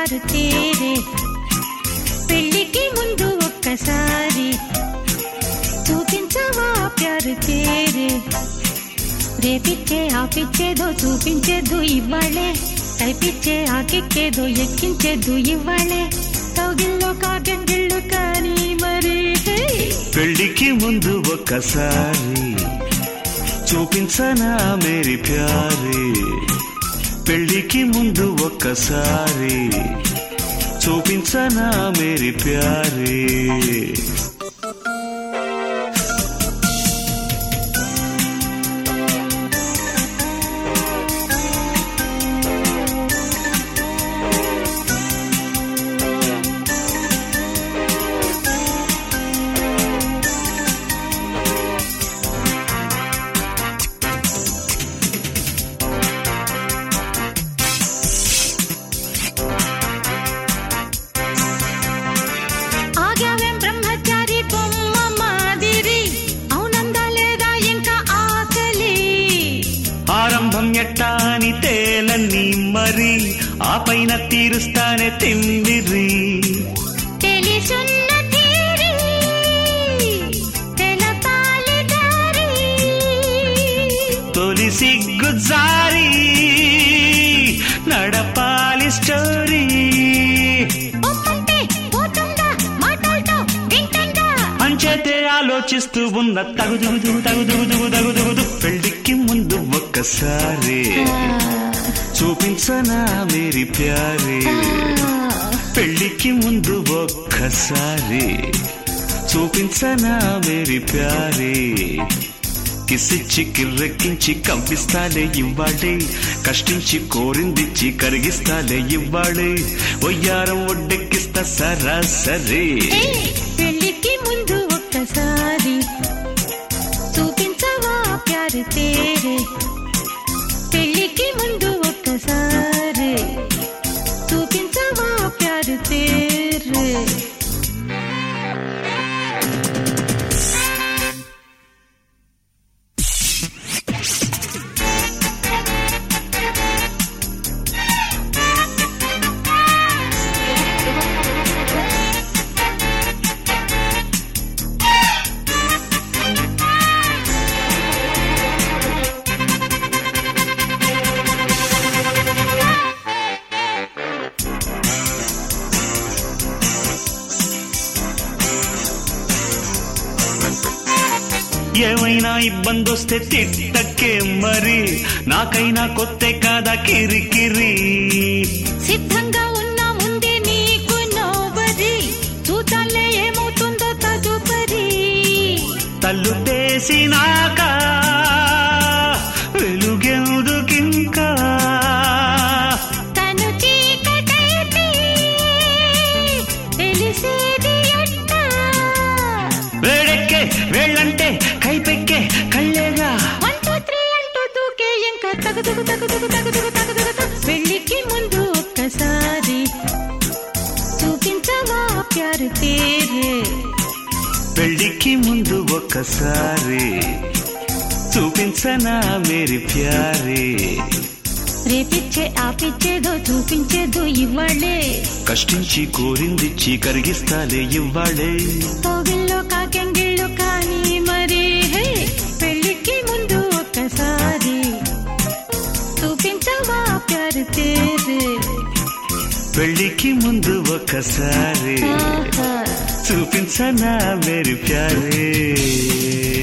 ప్యారు తేరే పెళ్లికి ముందు ఒక్కసారి చూపించవా ప్యారు తేరే రేపిచ్చే ఆపిచ్చేదో చూపించేదు ఇవ్వాళే కైపిచ్చే ఆకెక్కేదో ఎక్కించేదు ఇవ్వాళే కౌగిల్లో కాకెంగిళ్ళు కానీ మరి హే. పెళ్లికి ముందు ఒక్కసారి చూపించనా మేరీ ప్యారి పెళ్లికి ముందు ఒక్కసారి చూపించనా మేరీ ప్యారి ఆగావేం బ్రహ్మచారి బొమ్మ మాదిరి అవునందా లేదా ఇంకా ఆకలి ఆరంభం ఎట్టా అని తేలని మరి ఆ పైన తీరుస్తానే తిమ్మిరి తెలిసున్న తీరి తెలపాలి దారి తొలి సిగ్గు జారి నడపాలి స్టోరీ ఒమ్మంటే పోతుందా మాటలతో వింటుందా అంచేతే ఆలోచిస్తూ ఉన్న తగుదుగుదు తగుదుగుదు తగుదుగుదు పెళ్లికి ముందు ఒక్కసారి చూపించనా మేరీ ప్యారి పెళ్లికి ముందు ఒక్కసారి చూపించనా మేరీ ప్యారి కిసిచ్చి కిర్రెక్కించి కంపిస్తాలే ఇవ్వాడే కష్టించి కోరిందిచ్చి కరిగిస్తాలే ఇవ్వాడే ఒయ్యారం ఒడ్డెక్కిస్తా సరాసరి ఏయ్, పెళ్లికి ముందు ఒక్కసారి చూపించవా ప్యారు తేరే పెళ్లికి ముందు ఒక్కసారి చూపించవా ప్యారు తేరే ఏమైనా ఇబ్బంది వస్తే తిట్టకే మరి నాకైనా కొత్తే కాదా కిరికిరి సిద్ధంగా ఉన్నా ముందే నీకు నోబరి చూతాలే ఏమవుతుందో తదుపరి తల్లు తేసినాక వెలుగెందుకింకా తను చీకటైతే తెలిసేది ఎట్టా వేడెక్కే వేళ్ళంటే కైపెక్కే కళ్ళేగా వన్ టూ త్రీ అంటూ దూకే ఇంకా తగుదుగు తగుదుగు తగుదుగు తగుదుగు తగు. పెళ్లికి ముందు ఒక్కసారి చూపించవా ప్యారు తేరే పెళ్లికి ముందు ఒక్కసారి చూపించనా మేరీ ప్యారి రేపిచ్చే ఆపిచ్చేదో చూపించేదో ఇవ్వాళే కష్టించి కోరిందిచ్చి కరిగిస్తాలే ఇవ్వాళే కౌగిల్లో కాకెంగిళ్ళు కానీ మరి హే పెళ్లికి ముందు ఒక్కసారి చూపించవా ప్యారు తేరే పెళ్లికి ముందు ఒక్కసారి ఆహా. చూపించనా మేరీ ప్యారే